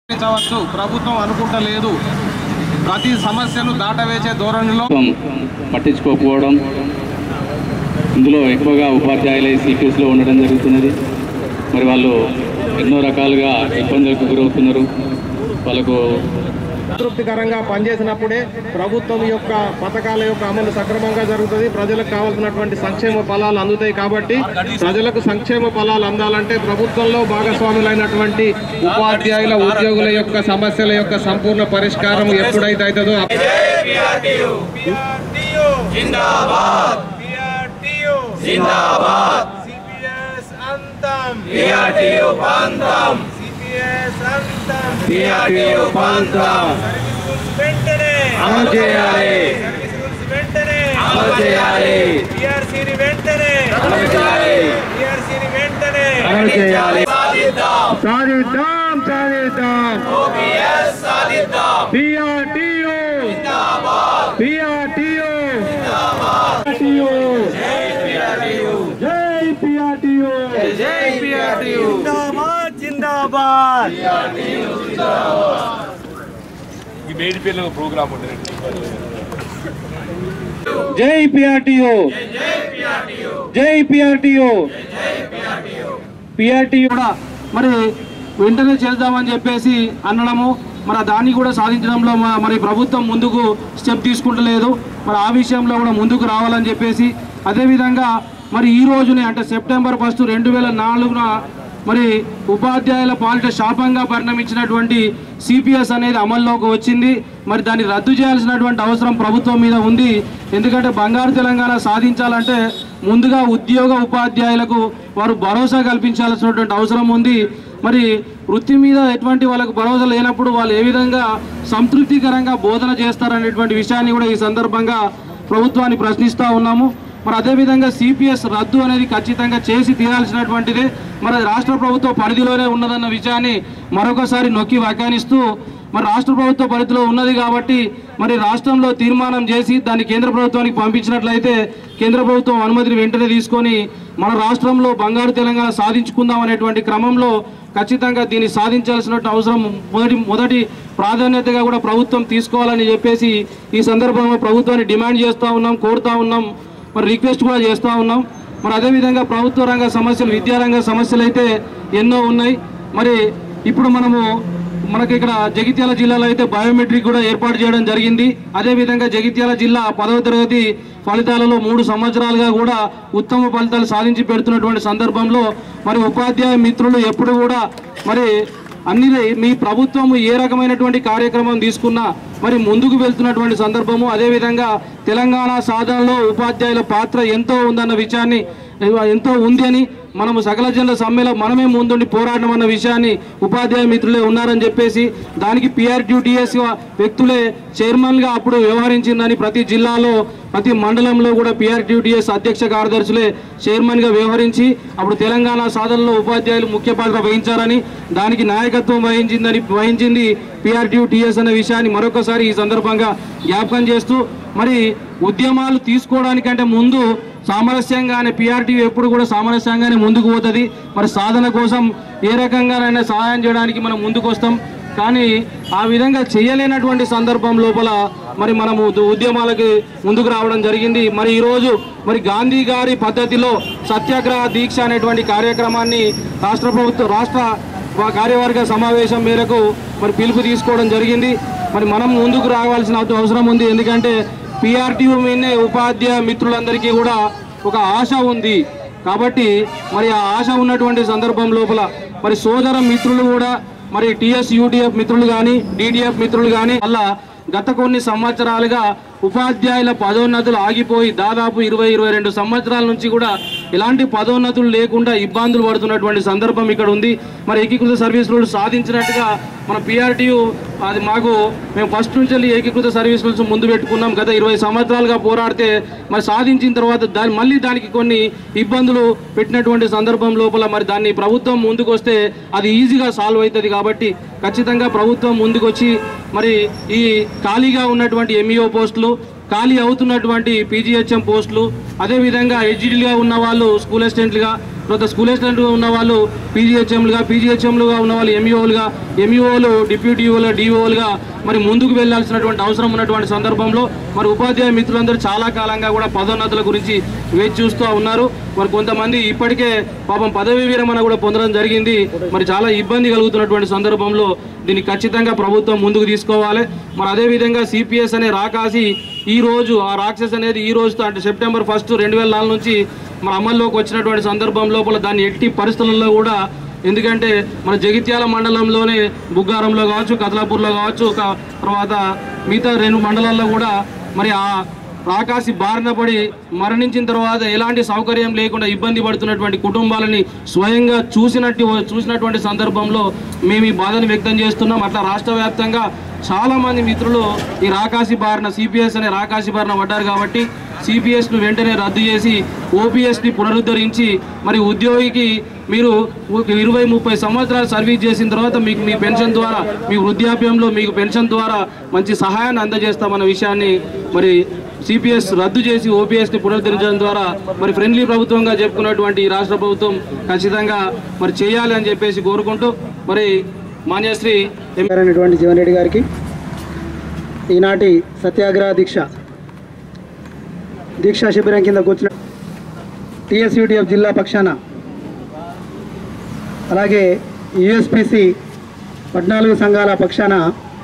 పరిష్కరించవచ్చు ప్రభుత్వం అనుకుంటలేదు ప్రతి సమస్యను దాటవేసే ధోరణిలో ప్రభుత్వం పట్టించుకోకపోవడం ఇందులో ఎక్కువగా ఉపాధ్యాయులే సిపిఎస్లో ఉండడం జరుగుతున్నది మరి వాళ్ళు ఎన్నో రకాలుగా ఇబ్బందులకు గురవుతున్నారు వాళ్ళకు సంతృప్తికరంగా పనిచేసినప్పుడే ప్రభుత్వం యొక్క పథకాల యొక్క అమలు సక్రమంగా జరుగుతుంది ప్రజలకు కావాల్సినటువంటి సంక్షేమ ఫలాలు అందుతాయి కాబట్టి ప్రజలకు సంక్షేమ ఫలాలు అందాలంటే ప్రభుత్వంలో భాగస్వాములైనటువంటి ఉపాధ్యాయుల ఉద్యోగుల యొక్క సమస్యల యొక్క సంపూర్ణ పరిష్కారం ఎప్పుడైతే అవుతుందో జిందాబాద్ పిఆర్టీయు జిందాబాద్ సిపిఎస్ అంతం పిఆర్టీయు పంతం సిపిఎస్ అంతం పిఆర్టీయు పంతం. సర్వీస్ రూల్స్ వెంటనే అమలు చేయాలి. సర్వీస్ రూల్స్ వెంటనే అమలు చేయాలి. పిఆర్సీని వెంటనే అమలు చేయాలి. పిఆర్సీని వెంటనే అమలు చేయాలి. సాధిద్దాం సాధిద్దాం సాధిద్దాం ఓపీఎస్ సాధిద్దాం పిఆర్టీయు పిఆర్టీయు జై పిఆర్టీయు జై పిఆర్టీయు జిందాబాద్ జిందాబాద్ జై పిఆర్టీయు జై పిఆర్టీయు పిఆర్టీయు కూడా మరి వెంటనే చేద్దామని చెప్పేసి అనడము మరి దాన్ని కూడా సాధించడంలో మ- మరి ప్రభుత్వం ముందుకు స్టెప్ తీసుకుంటలేదు మరి ఆ విషయంలో కూడా ముందుకు రావాలని చెప్పేసి అదేవిధంగా మరి ఈ రోజునే అంటే సెప్టెంబర్ ఫస్ట్ రెండు వేల నాలుగున మరి ఉపాధ్యాయుల పాలిట శాపంగా పరిణమించినటువంటి సిపిఎస్ అనేది అమల్లోకి వచ్చింది మరి దాన్ని రద్దు చేయాల్సినటువంటి అవసరం ప్రభుత్వం మీద ఉంది ఎందుకంటే బంగారు తెలంగాణ సాధించాలంటే ముందుగా ఉద్యోగ ఉపాధ్యాయులకు వారు భరోసా కల్పించాల్సినటువంటి అవసరం ఉంది మరి వృత్తి మీద ఎటువంటి వాళ్ళకు భరోసా లేనప్పుడు వాళ్ళు ఏ విధంగా సంతృప్తికరంగా బోధన చేస్తారనేటువంటి విషయాన్ని కూడా ఈ సందర్భంగా ప్రభుత్వాన్ని ప్రశ్నిస్తూ ఉన్నాము మరి అదేవిధంగా సిపిఎస్ రద్దు అనేది ఖచ్చితంగా చేసి తీరాల్సినటువంటిదే మరి రాష్ట్ర ప్రభుత్వ పరిధిలోనే ఉన్నదన్న విషయాన్ని మరొకసారి నొక్కి వ్యాఖ్యానిస్తూ మరి రాష్ట్ర ప్రభుత్వ పరిధిలో ఉన్నది కాబట్టి మరి రాష్ట్రంలో తీర్మానం చేసి దాన్ని కేంద్ర ప్రభుత్వానికి పంపించినట్లయితే కేంద్ర ప్రభుత్వం అనుమతిని వెంటనే తీసుకొని మన రాష్ట్రంలో బంగారు తెలంగాణ సాధించుకుందాం అనేటువంటి క్రమంలో ఖచ్చితంగా దీన్ని సాధించాల్సిన అవసరం మొదటి మొదటి ప్రాధాన్యతగా కూడా ప్రభుత్వం తీసుకోవాలని చెప్పేసి ఈ సందర్భంలో ప్రభుత్వాన్ని డిమాండ్ చేస్తూ ఉన్నాం కోరుతా ఉన్నాం మరి రిక్వెస్ట్ కూడా చేస్తూ ఉన్నాం మరి అదేవిధంగా ప్రభుత్వ రంగ సమస్యలు విద్యారంగ సమస్యలు అయితే ఎన్నో ఉన్నాయి మరి ఇప్పుడు మనము మనకి ఇక్కడ జగిత్యాల జిల్లాలో అయితే బయోమెట్రిక్ కూడా ఏర్పాటు చేయడం జరిగింది అదేవిధంగా జగిత్యాల జిల్లా పదవ తరగతి ఫలితాలలో మూడు సంవత్సరాలుగా కూడా ఉత్తమ ఫలితాలు సాధించి పెడుతున్నటువంటి సందర్భంలో మరి ఉపాధ్యాయ మిత్రులు ఎప్పుడు కూడా మరి అన్ని మీ ప్రభుత్వం ఏ రకమైనటువంటి కార్యక్రమం తీసుకున్నా మరి ముందుకు వెళ్తున్నటువంటి సందర్భము అదేవిధంగా తెలంగాణ సాధనలో ఉపాధ్యాయుల పాత్ర ఎంతో ఉందన్న విషయాన్ని ఎంతో ఉంది అని మనము సకల జనుల సమ్మెలో మనమే ముందుండి పోరాడడం అన్న విషయాన్ని ఉపాధ్యాయ మిత్రులే ఉన్నారని చెప్పేసి దానికి పిఆర్టీటీఎస్ వ్యక్తులే చైర్మన్గా అప్పుడు వ్యవహరించిందని ప్రతి జిల్లాలో ప్రతి మండలంలో కూడా పిఆర్టీటీఎస్ అధ్యక్ష కార్యదర్శులే చైర్మన్గా వ్యవహరించి అప్పుడు తెలంగాణ సాధనలో ఉపాధ్యాయులు ముఖ్య పాత్ర వహించారని దానికి నాయకత్వం వహించిందని వహించింది పిఆర్టీటీఎస్ అనే విషయాన్ని మరొకసారి ఈ సందర్భంగా జ్ఞాపకం చేస్తూ మరి ఉద్యమాలు తీసుకోవడానికంటే ముందు సామరస్యంగానే పిఆర్టీ ఎప్పుడు కూడా సామరస్యంగానే ముందుకు పోతుంది మరి సాధన కోసం ఏ రకంగానైనా సహాయం చేయడానికి మనం ముందుకు వస్తాం కానీ ఆ విధంగా చేయలేనటువంటి సందర్భం లోపల మరి మనము ఉద్య- ఉద్యమాలకి ముందుకు రావడం జరిగింది మరి ఈరోజు మరి గాంధీ గారి పద్ధతిలో సత్యాగ్రహ దీక్ష అనేటువంటి కార్యక్రమాన్ని రాష్ట్ర ప్రభుత్వం రాష్ట్ర వా- కార్యవర్గ సమావేశం మేరకు మరి పిలుపు తీసుకోవడం జరిగింది మరి మనం ముందుకు రావాల్సిన అవస- అవసరం ఉంది ఎందుకంటే పిఆర్టీయూ మీదనే ఉపాధ్యాయ మిత్రులందరికీ కూడా ఒక ఆశ ఉంది కాబట్టి మరి ఆ ఆశ ఉన్నటువంటి సందర్భం లోపల మరి సోదర మిత్రులు కూడా మరి టిఎస్ యూటీఎఫ్ మిత్రులు కానీ డిటిఎఫ్ మిత్రులు కానీ వల్ల గత కొన్ని సంవత్సరాలుగా ఉపాధ్యాయుల పదోన్నతులు ఆగిపోయి దాదాపు ఇరవై ఇరవై రెండు సంవత్సరాల నుంచి కూడా ఎలాంటి పదోన్నతులు లేకుండా ఇబ్బందులు పడుతున్నటువంటి సందర్భం ఇక్కడ ఉంది మరి ఏకీకృత సర్వీస్ రూల్స్ సాధించినట్టుగా మన పిఆర్టీయు అది మాకు మేము ఫస్ట్ నుంచి వెళ్ళి ఏకీకృత సర్వీస్ రూల్స్ ముందు పెట్టుకున్నాం గత ఇరవై సంవత్సరాలుగా పోరాడితే మరి సాధించిన తర్వాత దాని మళ్ళీ దానికి కొన్ని ఇబ్బందులు పెట్టినటువంటి సందర్భం లోపల మరి దాన్ని ప్రభుత్వం ముందుకు వస్తే అది ఈజీగా సాల్వ్ అవుతుంది కాబట్టి ఖచ్చితంగా ప్రభుత్వం ముందుకు వచ్చి మరి ఈ ఖాళీగా ఉన్నటువంటి ఎంఈఓ పోస్టులు ఖాళీ అవుతున్నటువంటి పీజీహెచ్ఎం పోస్టులు అదేవిధంగా హెచ్డీలుగా ఉన్న వాళ్ళు స్కూల్ అసిస్టెంట్లుగా తర్వాత స్కూల్ అసిస్టెంట్ ఉన్న వాళ్ళు పీజీహెచ్ఎంలుగా పీజీహెచ్ఎంలుగా ఉన్న వాళ్ళు ఎంఈఓలుగా ఎంఈఓలు డిప్యూటీ ఈఓలు డిఓలుగా మరి ముందుకు వెళ్ళాల్సినటువంటి అవసరం ఉన్నటువంటి సందర్భంలో మరి ఉపాధ్యాయ మిత్రులందరూ చాలా కాలంగా కూడా పదోన్నతుల గురించి వేచి చూస్తూ ఉన్నారు మరి కొంతమంది ఇప్పటికే పాపం పదవి విరమణ కూడా పొందడం జరిగింది మరి చాలా ఇబ్బంది కలుగుతున్నటువంటి సందర్భంలో దీన్ని ఖచ్చితంగా ప్రభుత్వం ముందుకు తీసుకోవాలి మరి అదేవిధంగా సిపిఎస్ అనే రాకాసి ఈ రోజు ఆ రాక్షస్ అనేది ఈ రోజుతో అంటే సెప్టెంబర్ ఫస్ట్ రెండు వేల నాలుగు నుంచి మన అమల్లోకి వచ్చినటువంటి సందర్భం లోపల దాన్ని ఎట్టి పరిస్థితుల్లో కూడా ఎందుకంటే మన జగిత్యాల మండలంలోనే బుగ్గారంలో కావచ్చు కదలాపూర్లో కావచ్చు ఒక తర్వాత మిగతా రెండు మండలాల్లో కూడా మరి ఆ రాకాసి బారిన పడి మరణించిన తర్వాత ఎలాంటి సౌకర్యం లేకుండా ఇబ్బంది పడుతున్నటువంటి కుటుంబాలని స్వయంగా చూసినట్టు చూసినటువంటి సందర్భంలో మేము ఈ బాధను వ్యక్తం చేస్తున్నాం అట్లా రాష్ట్ర వ్యాప్తంగా చాలా మంది మిత్రులు ఈ రాకాసి బారిన సిపిఎస్ అనే రాకాసి బారిన పడ్డారు కాబట్టి సిపిఎస్ను వెంటనే రద్దు చేసి ఓపీఎస్ని పునరుద్ధరించి మరి ఉద్యోగికి మీరు ఒక ఇరవై ముప్పై సంవత్సరాలు సర్వీస్ చేసిన తర్వాత మీకు మీ పెన్షన్ ద్వారా మీ వృద్ధాప్యంలో మీకు పెన్షన్ ద్వారా మంచి సహాయాన్ని అందజేస్తామన్న విషయాన్ని మరి సిపిఎస్ రద్దు చేసి ఓపీఎస్ని పునరుద్ధరించడం ద్వారా మరి ఫ్రెండ్లీ ప్రభుత్వంగా చెప్పుకున్నటువంటి ఈ రాష్ట్ర ప్రభుత్వం ఖచ్చితంగా మరి చేయాలి అని చెప్పేసి కోరుకుంటూ మరి మాన్యశ్రీ ఎం అయినటువంటి జీవన్ రెడ్డి గారికి ఈనాటి సత్యాగ్రహ దీక్ష దీక్షా శిబిరం కింద కూర్చున్న టిఎస్యూటిఎఫ్ జిల్లా పక్షాన అలాగే యుఎస్పిసి పద్నాలుగు సంఘాల పక్షాన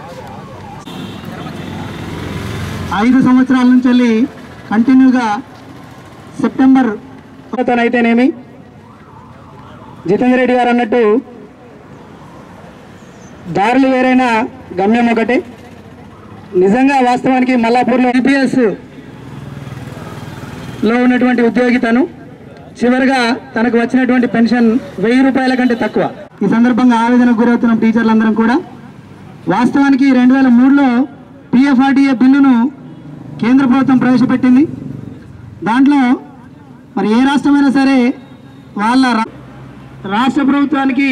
ఐదు సంవత్సరాల నుంచి వెళ్ళి కంటిన్యూగా సెప్టెంబర్ అయితేనేమి జితేందర్ రెడ్డి గారు అన్నట్టు దారులు వేరైనా గమ్యం ఒకటే నిజంగా వాస్తవానికి మల్లాపూర్లో యూపీఎస్ లో ఉన్నటువంటి ఉద్యోగి తను చివరిగా తనకు వచ్చినటువంటి పెన్షన్ వెయ్యి రూపాయల కంటే తక్కువ ఈ సందర్భంగా ఆవేదనకు గురవుతున్న టీచర్లందరం కూడా వాస్తవానికి రెండు వేల మూడులో పిఎఫ్ఆర్టీఏ బిల్లును కేంద్ర ప్రభుత్వం ప్రవేశపెట్టింది దాంట్లో మరి ఏ రాష్ట్రమైనా సరే వాళ్ళ రా- రాష్ట్ర ప్రభుత్వానికి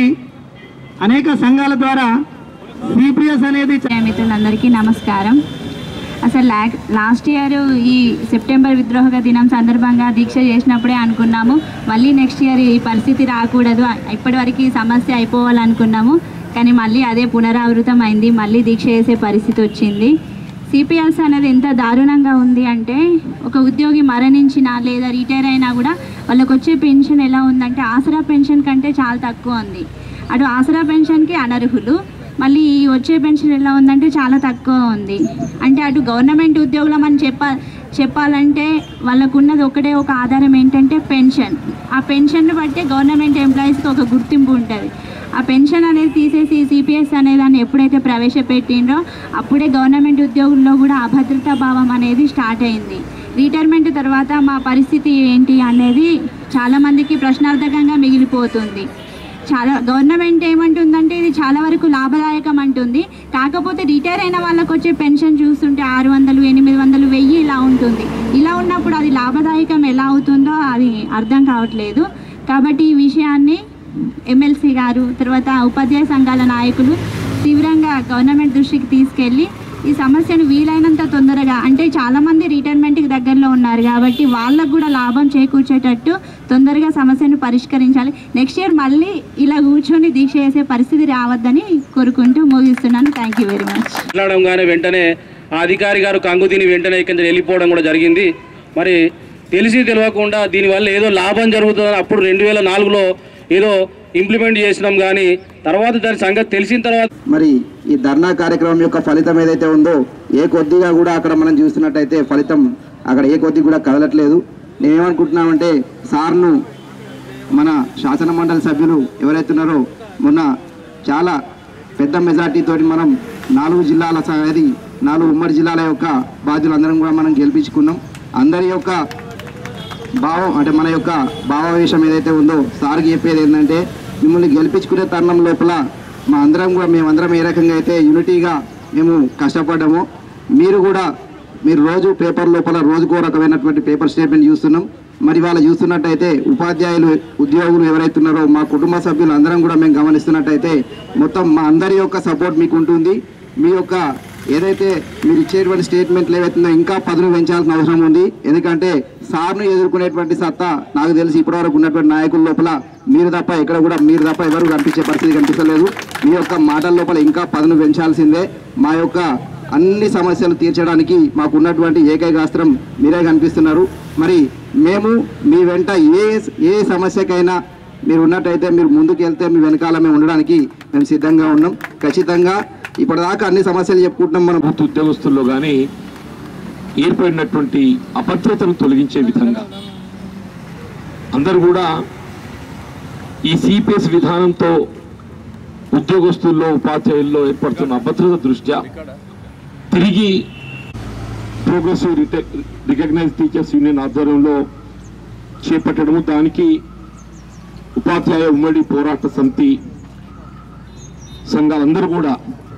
అనేక సంఘాల ద్వారా సిపిఎస్ అనేది చ- మిత్రులందరికీ నమస్కారం అసలు లా- లాస్ట్ ఇయర్ ఈ సెప్టెంబర్ విద్రోహక దినం సందర్భంగా దీక్ష చేసినప్పుడే అనుకున్నాము మళ్ళీ నెక్స్ట్ ఇయర్ ఈ పరిస్థితి రాకూడదు ఇప్పటివరకు ఈ సమస్య అయిపోవాలనుకున్నాము కానీ మళ్ళీ అదే పునరావృతం అయింది మళ్ళీ దీక్ష చేసే పరిస్థితి వచ్చింది సిపిఎస్ అనేది ఎంత దారుణంగా ఉంది అంటే ఒక ఉద్యోగి మరణించినా లేదా రిటైర్ అయినా కూడా వాళ్ళకి వచ్చే పెన్షన్ ఎలా ఉందంటే ఆసరా పెన్షన్ కంటే చాలా తక్కువ ఉంది అటు ఆసరా పెన్షన్కి అనర్హులు మళ్ళీ ఈ వచ్చే పెన్షన్ ఎలా ఉందంటే చాలా తక్కువ ఉంది అంటే అటు గవర్నమెంట్ ఉద్యోగులం అని చెప్ప చెప్పాలంటే వాళ్ళకు ఉన్నది ఒకటే ఒక ఆధారం ఏంటంటే పెన్షన్ ఆ పెన్షన్ బట్టే గవర్నమెంట్ ఎంప్లాయీస్కి ఒక గుర్తింపు ఉంటుంది ఆ పెన్షన్ అనేది తీసేసి సిపిఎస్ అనే దాన్ని ఎప్పుడైతే ప్రవేశపెట్టిండ్రో అప్పుడే గవర్నమెంట్ ఉద్యోగుల్లో కూడా అభద్రతా భావం అనేది స్టార్ట్ అయింది రిటైర్మెంట్ తర్వాత మా పరిస్థితి ఏంటి అనేది చాలామందికి ప్రశ్నార్థకంగా మిగిలిపోతుంది చాలా గవర్నమెంట్ ఏమంటుందంటే ఇది చాలా వరకు లాభదాయకం అంటుంది కాకపోతే రిటైర్ అయిన వాళ్ళకి వచ్చే పెన్షన్ చూస్తుంటే ఆరు వందలు ఎనిమిది వందలు వెయ్యి ఇలా ఉంటుంది ఇలా ఉన్నప్పుడు అది లాభదాయకం ఎలా అవుతుందో అది అర్థం కావట్లేదు కాబట్టి ఈ విషయాన్ని ఎమ్మెల్సీ గారు తర్వాత ఉపాధ్యాయ సంఘాల నాయకులు తీవ్రంగా గవర్నమెంట్ దృష్టికి తీసుకెళ్ళి ఈ సమస్యను వీలైనంత తొందరగా అంటే చాలామంది రిటైర్మెంట్కి దగ్గరలో ఉన్నారు కాబట్టి వాళ్ళకు కూడా లాభం చేకూర్చేటట్టు తొందరగా సమస్యను పరిష్కరించాలి నెక్స్ట్ ఇయర్ మళ్ళీ ఇలా కూర్చొని దీక్ష చేసే పరిస్థితి రావద్దని కోరుకుంటూ ముగిస్తున్నాను థ్యాంక్ యూ వెరీ మచ్ మాట్లాడంగానే వెంటనే ఆ అధికారి గారు కంగు తిని వెంటనే ఇక్కడి నుంచి వెళ్ళిపోవడం కూడా జరిగింది మరి తెలిసి తెలియకుండా దీనివల్ల ఏదో లాభం జరుగుతుందని అప్పుడు రెండు వేల నాలుగులో ఏదో ఇంప్లిమెంట్ చేసినాం కానీ తర్వాత దాని సంగతి తెలిసిన తర్వాత మరి ఈ ధర్నా కార్యక్రమం యొక్క ఫలితం ఏదైతే ఉందో ఏ కొద్దిగా కూడా అక్కడ మనం చూస్తున్నట్టయితే ఫలితం అక్కడ ఏ కొద్ది కూడా కదలట్లేదు నేనేమనుకుంటున్నామంటే సార్ను మన శాసన మండలి సభ్యులు ఎవరైతే ఉన్నారో మొన్న చాలా పెద్ద మెజార్టీతో మనం నాలుగు జిల్లాల స- అది నాలుగు ఉమ్మడి జిల్లాల యొక్క బాధ్యులందరం కూడా మనం గెలిపించుకున్నాం అందరి యొక్క భావం అంటే మన యొక్క భావావేశం ఏదైతే ఉందో సార్కి చెప్పేది ఏంటంటే మిమ్మల్ని గెలిపించుకునే తరుణం లోపల మా అందరం కూడా మేమందరం ఏ రకంగా అయితే యూనిటీగా మేము కష్టపడ్డామో మీరు కూడా మీరు రోజు పేపర్ లోపల రోజుకో రకమైనటువంటి పేపర్ స్టేట్మెంట్ చూస్తున్నాం మరి వాళ్ళ చూస్తున్నట్టయితే ఉపాధ్యాయులు ఉద్యోగులు ఎవరైతే ఉన్నారో మా కుటుంబ సభ్యులు అందరం కూడా మేము గమనిస్తున్నట్టయితే మొత్తం మా అందరి యొక్క సపోర్ట్ మీకు ఉంటుంది మీ యొక్క ఏదైతే మీరు ఇచ్చేటువంటి స్టేట్మెంట్లు ఏవైతుందో ఇంకా పదును పెంచాల్సిన అవసరం ఉంది ఎందుకంటే సార్ను ఎదుర్కొనేటువంటి సత్తా నాకు తెలిసి ఇప్పటివరకు ఉన్నటువంటి నాయకుల లోపల మీరు తప్ప ఎక్కడ కూడా మీరు తప్ప ఎవరు కనిపించే పరిస్థితి కనిపించలేదు మీ యొక్క మాటల లోపల ఇంకా పదును పెంచాల్సిందే మా యొక్క అన్ని సమస్యలు తీర్చడానికి మాకు ఉన్నటువంటి ఏకైక అస్త్రం మీరే కనిపిస్తున్నారు మరి మేము మీ వెంట ఏ ఏ సమస్యకైనా మీరు ఉన్నట్టయితే మీరు ముందుకు వెళ్తే మీ వెనకాల మేము ఉండడానికి మేము సిద్ధంగా ఉన్నాం ఖచ్చితంగా ఇప్పటిదాకా అన్ని సమస్యలు చెప్పుకుంటున్నాం మనం ప్రభుత్వ ఉద్యోగస్తుల్లో కానీ ఏర్పడినటువంటి అభద్రతను తొలగించే విధంగా అందరూ కూడా ఈ సిపిఎస్ విధానంతో ఉద్యోగస్తుల్లో ఉపాధ్యాయుల్లో ఏర్పడుతున్న అభద్రత దృష్ట్యా తిరిగి ప్రోగ్రెసివ్ రికగ్నైజ్ టీచర్స్ యూనియన్ ఆధ్వర్యంలో చేపట్టడము దానికి ఉపాధ్యాయ ఉమ్మడి పోరాట సమితి సంఘాలందరూ కూడా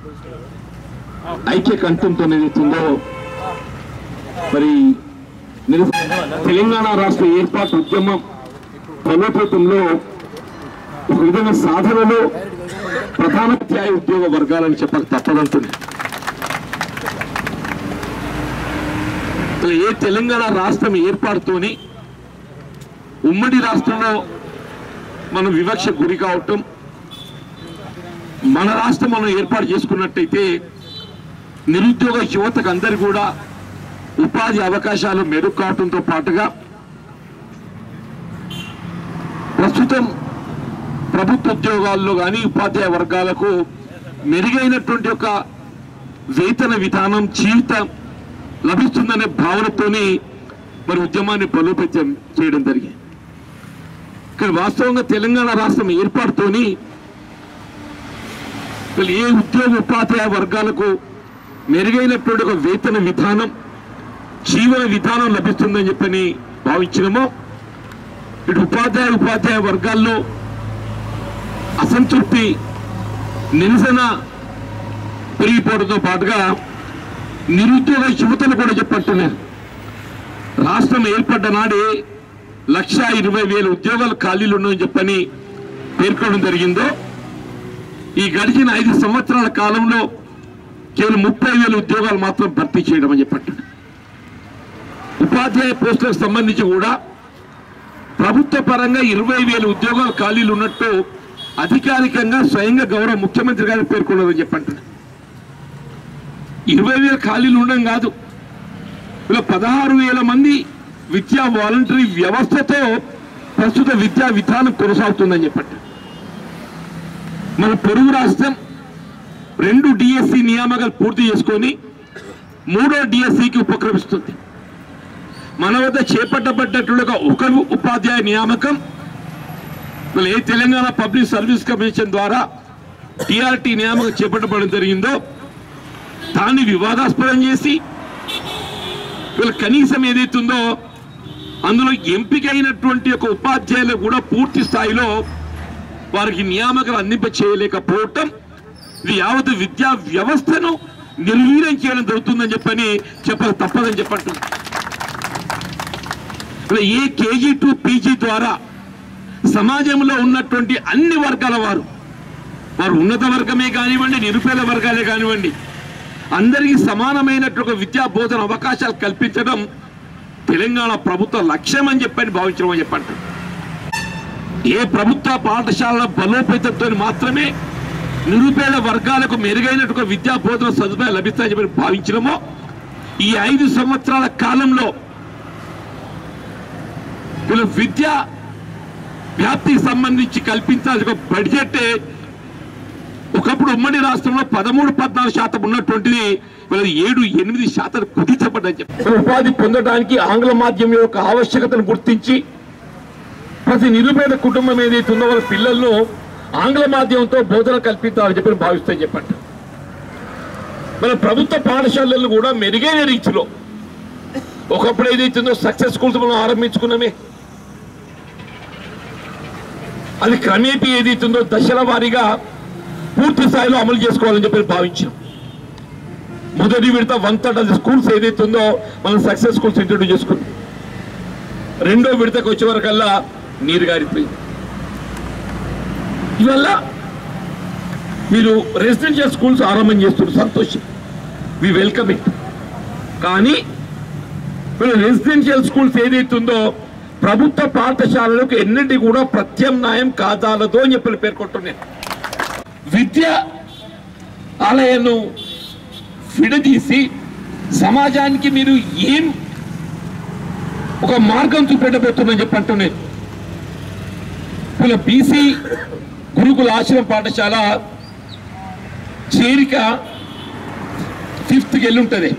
ఐక్య కంఠంతో ఏదైతుందో మరి నిరస- తెలంగాణ రాష్ట్ర ఏర్పాటు ఉద్యమం బలోపేతంలో ఒక విధంగా సాధనలో ప్రధాన అధ్యాయ ఉద్యోగ వర్గాలని చెప్పక తప్పదంటుంది అసలు ఏ తెలంగాణ రాష్ట్రం ఏర్పాటుతోని ఉమ్మడి రాష్ట్రంలో మనం వివక్ష గురి కావటం మన రాష్ట్రం మనం ఏర్పాటు చేసుకున్నట్టయితే నిరుద్యోగ యువతకు అందరు కూడా ఉపాధి అవకాశాలు మెరుగు కావడంతో పాటుగా ప్రస్తుతం ప్రభుత్వ ఉద్యోగాల్లో కానీ ఉపాధ్యాయ వర్గాలకు మెరుగైనటువంటి ఒక వేతన విధానం జీవితం లభిస్తుందనే భావనతోని మరి ఉద్యమాన్ని బలోపేతం చేయడం జరిగింది కానీ వాస్తవంగా తెలంగాణ రాష్ట్రం ఏర్పాటుతోని అసలు ఏ ఉద్యోగ ఉపాధ్యాయ వర్గాలకు మెరుగైనటువంటి ఒక వేతన విధానం జీవన విధానం లభిస్తుందని చెప్పని భావించినమో ఇటు ఉపాధ్యాయ ఉపాధ్యాయ వర్గాల్లో అసంతృప్తి నిరసన పెరిగిపోవడంతో పాటుగా నిరుద్యోగ యువతలు కూడా చెప్పట్టున్నారు రాష్ట్రం ఏర్పడ్డ నాడే లక్ష ఇరవై వేల ఉద్యోగాలు ఖాళీలు ఉన్నాయని చెప్పని పేర్కొనడం జరిగిందో ఈ గడిచిన ఐదు సంవత్సరాల కాలంలో కేవలం ముప్పై వేల ఉద్యోగాలు మాత్రం భర్తీ చేయడం అని చెప్పట్టు ఉపాధ్యాయ పోస్టులకు సంబంధించి కూడా ప్రభుత్వ పరంగా ఇరవై వేల ఉద్యోగాలు ఖాళీలు ఉన్నట్టు అధికారికంగా స్వయంగా గౌరవ ముఖ్యమంత్రి గారు పేర్కొన్నారని చెప్పంటున్నారు ఇరవై వేల ఖాళీలు ఉండడం కాదు ఇలా పదహారు వేల మంది విద్యా వాలంటరీ వ్యవస్థతో ప్రస్తుత విద్యా విధానం కొనసాగుతుందని చెప్పండి మన పొరుగు రాష్ట్రం రెండు డిఎస్సి నియామకాలు పూర్తి చేసుకొని మూడో డిఎస్సికి ఉపక్రమిస్తుంది మన వద్ద చేపట్టబడ్డట్లుగా ఒక ఉపాధ్యాయ నియామకం మరి ఏ తెలంగాణ పబ్లిక్ సర్వీస్ కమిషన్ ద్వారా టిఆర్టీ నియామకం చేపట్టబడడం జరిగిందో దాన్ని వివాదాస్పదం చేసి వీళ్ళు కనీసం ఏదైతుందో అందులో ఎంపికైనటువంటి ఒక ఉపాధ్యాయులు కూడా పూర్తి స్థాయిలో వారికి నియామకాలు అందింప చేయలేకపోవటం ఇది యావత్ విద్యా వ్యవస్థను నిర్వీర్యం చేయడం జరుగుతుందని చెప్పని చెప్పక తప్పదని చెప్పంటున్నారు ఇలా ఏ కేజీ టు పీజీ ద్వారా సమాజంలో ఉన్నటువంటి అన్ని వర్గాల వారు వారు ఉన్నత వర్గమే కానివ్వండి నిరుపేద వర్గాలే కానివ్వండి అందరికీ సమానమైనటువంటి ఒక విద్యా బోధన అవకాశాలు కల్పించడం తెలంగాణ ప్రభుత్వ లక్ష్యం అని చెప్పని భావించడం అని చెప్పంటారు ఏ ప్రభుత్వ పాఠశాలల బలోపేతంతో మాత్రమే నిరుపేద వర్గాలకు మెరుగైనటువంటి ఒక విద్యా బోధన సదుపాయాలు లభిస్తాయని చెప్పి భావించడమో ఈ ఐదు సంవత్సరాల కాలంలో వీళ్ళు విద్య వ్యాప్తికి సంబంధించి కల్పించాల్సిన ఒక బడ్జెట్ ఒకప్పుడు ఉమ్మడి రాష్ట్రంలో పదమూడు పద్నాలుగు శాతం ఉన్నటువంటిది వీళ్ళ ఏడు ఎనిమిది శాతం కుదించబడ్డని చెప్పి ఉపాధి పొందడానికి ఆంగ్ల మాధ్యమం యొక్క ఆవశ్యకతను గుర్తించి ప్రతి నిరుపేద కుటుంబం ఏదైతే ఉందో వాళ్ళ పిల్లలను ఆంగ్ల మాధ్యమంతో బోధన కల్పించాలని చెప్పి భావిస్తే చెప్పండి మన ప్రభుత్వ పాఠశాలలు కూడా మెరుగైన రీతిలో ఒకప్పుడు ఏదైతుందో సక్సెస్ స్కూల్స్ మనం ఆరంభించుకున్నామే అది క్రమేపీ ఏదైతుందో దశల వారీగా పూర్తి స్థాయిలో అమలు చేసుకోవాలని చెప్పి భావించాం మొదటి విడత వన్ థర్డ్ అది స్కూల్స్ ఏదైతే ఉందో మనం సక్సెస్ స్కూల్స్ ఇంట్రొడ్యూస్ చేసుకున్నాం రెండో విడతకు వచ్చే వరకల్లా నీరు గారిపోయింది ఇవల్ల మీరు రెసిడెన్షియల్ స్కూల్స్ ఆరంభం చేస్తున్నారు సంతోషం వి వెల్కమ్ ఇట్ కానీ వీళ్ళు రెసిడెన్షియల్ స్కూల్స్ ఏదైతుందో ప్రభుత్వ పాఠశాలలకు ఎన్నిటి కూడా ప్రత్యామ్నాయం కాదాలదు అని చెప్పి పేర్కొంటున్నాను విద్య ఆలయాన్ని విడదీసి సమాజానికి మీరు ఏం ఒక మార్గం చూపెట్టబోతుందని చెప్పి అంటున్నాను వీళ్ళ బీసీ గురుకుల ఆశ్రమ పాఠశాల చేరిక ఫిఫ్త్కి వెళ్ళి ఉంటుంది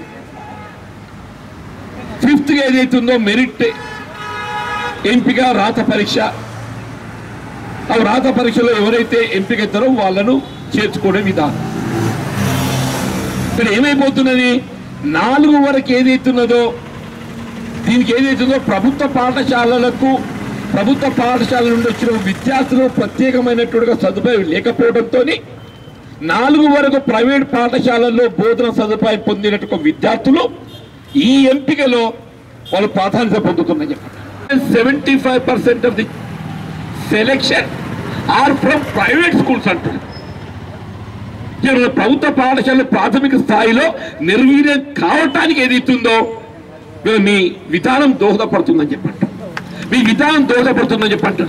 ఫిఫ్త్కి ఏదైతుందో మెరిట్ ఎంపిక రాత పరీక్ష ఆ రాత పరీక్షలో ఎవరైతే ఎంపిక అవుతారో వాళ్ళను చేర్చుకోవడం విధానం ఇక్కడ ఏమైపోతున్నది నాలుగు వరకు ఏదైతున్నదో దీనికి ఏదైతుందో ప్రభుత్వ పాఠశాలలకు ప్రభుత్వ పాఠశాల నుండి వచ్చిన విద్యార్థులు ప్రత్యేకమైనట్టుగా సదుపాయం లేకపోవడంతో నాలుగు వరకు ప్రైవేట్ పాఠశాలల్లో బోధన సదుపాయం పొందినట్టు విద్యార్థులు ఈ ఎంపికలో వాళ్ళు ప్రాధాన్యత పొందుతుందని చెప్పారు seventy five percent of the selection are from private schools అంటారు ఈరోజు ప్రభుత్వ పాఠశాల ప్రాథమిక స్థాయిలో నిర్వీర్యం కావటానికి ఏదైతుందో మీరు మీ విధానం దోహదపడుతుందని చెప్పండి మీ విధానం దోహదపడుతుందని చెప్పండి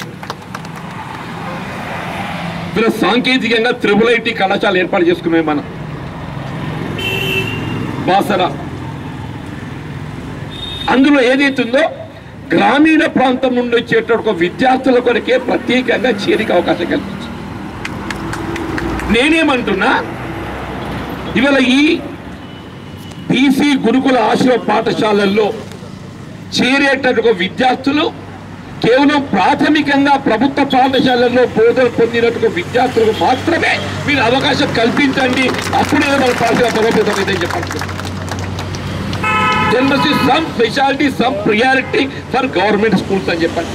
మీరు సాంకేతికంగా త్రిబుల్ ఐటీ కళాశాల ఏర్పాటు చేసుకున్నాం మనం బాసర అందులో ఏదైతుందో గ్రామీణ ప్రాంతం నుండి వచ్చేటటువంటి ఒక విద్యార్థుల కొరకే ప్రత్యేకంగా చేరిక అవకాశం కల్పించింది నేనేమంటున్నా ఇవాళ ఈ బీసీ గురుకుల ఆశ్రమ పాఠశాలల్లో చేరేటటువంటి విద్యార్థులు కేవలం ప్రాథమికంగా ప్రభుత్వ పాఠశాలల్లో బోధన పొందినట్టుగా విద్యార్థులకు మాత్రమే మీరు అవకాశం కల్పించండి అప్పుడే మన పాఠశాల బలోపేతమైందని చెప్పండి then must some speciality some priority for government schools అని చెప్పండి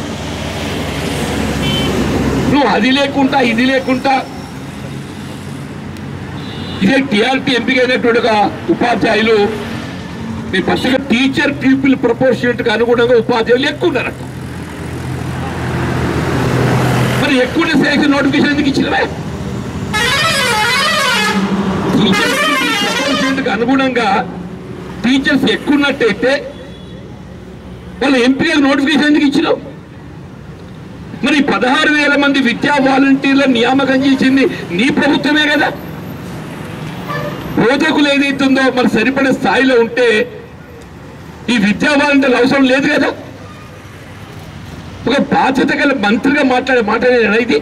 నువ్వు అది లేకుండా ఇది లేకుండా ఇదే టీఆర్పీ ఎంపికైనటువంటి ఒక ఉపాధ్యాయులు మీ పత్రిక టీచర్ పీపుల్ ప్రపోర్షనట్ గా అనుగుణంగా ఉపాధ్యాయులు ఎక్కువ ఉన్నారట మరి ఎక్కువ సెలక్షన్ నోటిఫికేషన్ ఎందుకు ఇచ్చినవే టీచర్ ప్రపోర్షనట్ గా అనుగుణంగా టీచర్స్ ఎక్కువ ఉన్నట్టయితే వాళ్ళు ఎంపీ నోటిఫికేషన్ ఎందుకు ఇచ్చినావు మరి పదహారు వేల మంది విద్యా వాలంటీర్ల నియామకం చేసింది నీ ప్రభుత్వమే కదా బోధకులు ఏదైతుందో మరి సరిపడే స్థాయిలో ఉంటే ఈ విద్యా వాలంటీర్లు అవసరం లేదు కదా ఒక బాధ్యత గల మంత్రిగా మాట్లాడే మాట్లాడేనా ఇది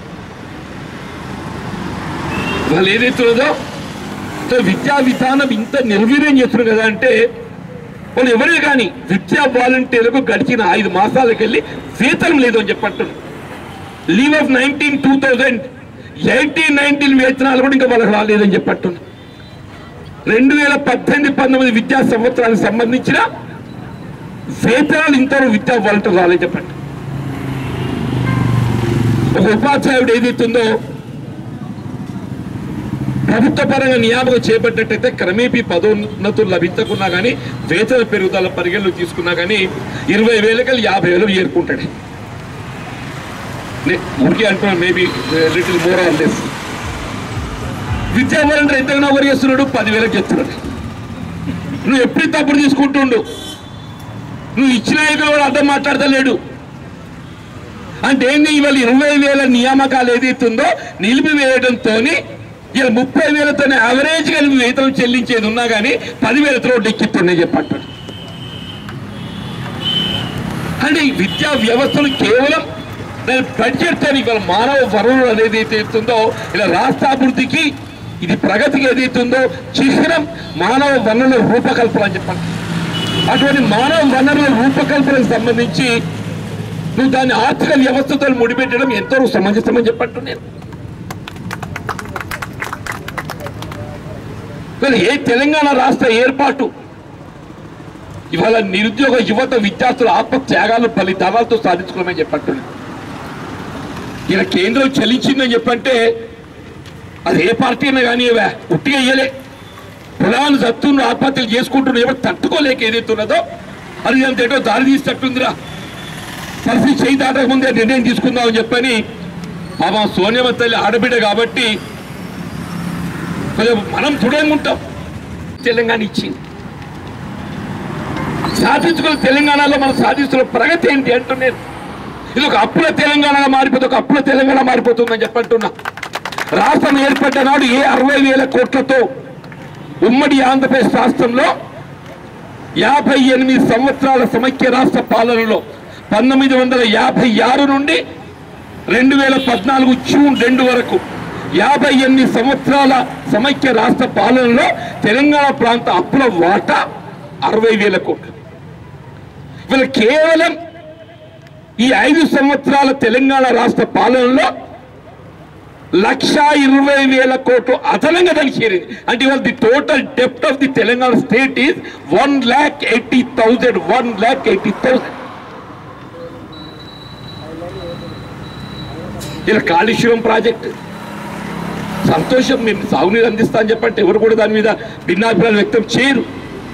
వాళ్ళు ఏదైతున్నదో సో విద్యా విధానం ఇంత నిర్వీర్యం చేస్తున్నారు కదా అంటే వాళ్ళు ఎవరే కానీ విద్యా వాలంటీర్లకు గడిచిన ఐదు మాసాలకు వెళ్ళి వేతనం లేదు అని చెప్పంటున్నారు leave of nineteen two thousand eighteen nineteen వేతనాలు కూడా ఇంకా వాళ్ళకి రాలేదని చెప్పట్టున్నారు రెండు వేల పద్దెనిమిది పంతొమ్మిది విద్యా సంవత్సరానికి సంబంధించిన వేతనాలు ఇంతవరకు విద్యా వాలంటీర్ రాలేదని చెప్పండి ఒక ఉపాధ్యాయుడు ఏదైతుందో ప్రభుత్వ పరంగా నియామకం చేపట్టినట్టయితే క్రమేపీ పదోన్నతులు లభించకున్నా కానీ వేతన పెరుగుదల పరిగణలో తీసుకున్నా కానీ ఇరవై వేలకల్ యాభై వేలు చేరుకుంటాడు నే- ఊరికే అంటున్నాను maybe little more on this విద్యా వాలంటీర్ ఎంతగా ఓవర్ చేస్తున్నాడు పదివేలకు చెప్తున్నాడు నువ్వు ఎప్పుడు తప్పుడు తీసుకుంటుండు నువ్వు ఇచ్చిన ఏకలు కూడా అర్థం మాట్లాడతలేడు అంటే ఏంది ఇవాళ ఇరవై వేల నియామకాలు ఏదైతుందో నిలిపివేయడంతో ఇలా ముప్పై వేలతోనే యావరేజ్ గా నువ్వు వేతనం చెల్లించేది ఉన్నా కానీ పదివేలతో రోడ్డు ఎక్కిస్తున్నాయి చెప్పంటాడు అంటే ఈ విద్యా వ్యవస్థలు కేవలం దాని బడ్జెట్ తో ఇవాళ మానవ వనరులు అనేది ఏదైతుందో ఇలా రాష్ట్ర అభివృద్ధికి ఇది ప్రగతికి ఏదైతుందో చిహ్నం మానవ వనరుల రూపకల్పన అని చెప్పండి అటువంటి మానవ వనరుల రూపకల్పనకు సంబంధించి నువ్వు దాన్ని ఆర్థిక వ్యవస్థతో ముడిపెట్టడం ఎంతో సమంజసమని చెప్పట్టు నేను మరి ఏ తెలంగాణ రాష్ట్ర ఏర్పాటు ఇవాళ నిరుద్యోగ యువత విద్యార్థుల ఆత్మ త్యాగాలు ఫలితాలతో సాధించుకోమని చెప్పట్టున్నాను ఇలా కేంద్రం చలించిందని చెప్పంటే అది ఏ పార్టీ అయినా కానీ ఉట్టిగా ఇయ్యలే పొలాలు సత్తున్న ఆత్మహత్యలు చేసుకుంటున్న ఎవరు తట్టుకోలేక ఏదైతున్నదో అది అంత ఏటో దారి తీసేటట్టుందిరా పరిస్థితి చేయి దాటక ముందే నిర్ణయం తీసుకుందామని చెప్పని పాపం సోనియమ్మ తల్లి ఆడబిడ్డ కాబట్టి కొంచెం మనం దృఢంగా ఉంటాం తెలంగాణ ఇచ్చింది సాధించుకున్న తెలంగాణలో మనం సాధిస్తున్న ప్రగతి ఏంటి అంటున్నాను ఇది ఒక అప్పుల తెలంగాణగా మారిపోతుంది ఒక అప్పుల తెలంగాణ మారిపోతుందని చెప్పంటున్నా రాష్ట్రం ఏర్పడ్డ నాడు ఏ అరవై వేల కోట్లతో ఉమ్మడి ఆంధ్రప్రదేశ్ రాష్ట్రంలో యాభై ఎనిమిది సంవత్సరాల సమైక్య రాష్ట్ర పాలనలో పంతొమ్మిది వందల యాభై ఆరు నుండి రెండు వేల పద్నాలుగు జూన్ రెండు వరకు యాభై ఎనిమిది సంవత్సరాల సమైక్య రాష్ట్ర పాలనలో తెలంగాణ ప్రాంత అప్పుల వాటా అరవై వేల కోట్లు వీళ్ళు కేవలం ఈ ఐదు సంవత్సరాల తెలంగాణ రాష్ట్ర పాలనలో లక్ష ఇరవై వేల కోట్లు అదనంగా దానికి చేరింది అంటే ఇవాళ ది టోటల్ డెప్ట్ of the Telangana state is one lakh eighty thousand one lakh eighty thousand ఇలా కాళేశ్వరం ప్రాజెక్ట్ సంతోషం మేము సాగునీరు అందిస్తా అని చెప్పంటే ఎవరు కూడా దాని మీద భిన్నాభిప్రాయాలు వ్యక్తం చేయరు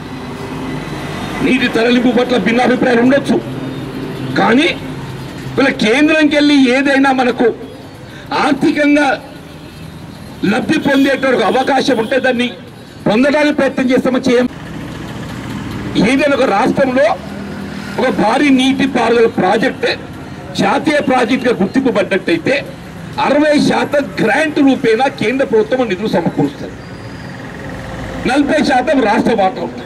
నీటి తరలింపు పట్ల భిన్నాభిప్రాయాలు ఉండొచ్చు కానీ వీళ్ళ కేంద్రంకి వెళ్ళి ఏదైనా మనకు ఆర్థికంగా లబ్ధి పొందేటువంటి అవకాశం ఉంటే దాన్ని పొందడానికి ప్రయత్నం చేస్తామో చేయం ఏదైనా ఒక రాష్ట్రంలో ఒక భారీ నీటి పారుదల ప్రాజెక్ట్ జాతీయ ప్రాజెక్టుగా గుర్తింపు పడ్డట్టయితే అరవై శాతం గ్రాంట్ రూపేణా కేంద్ర ప్రభుత్వం నిధులు సమకూరుస్తుంది నలభై శాతం రాష్ట్ర వాటా ఉంటుంది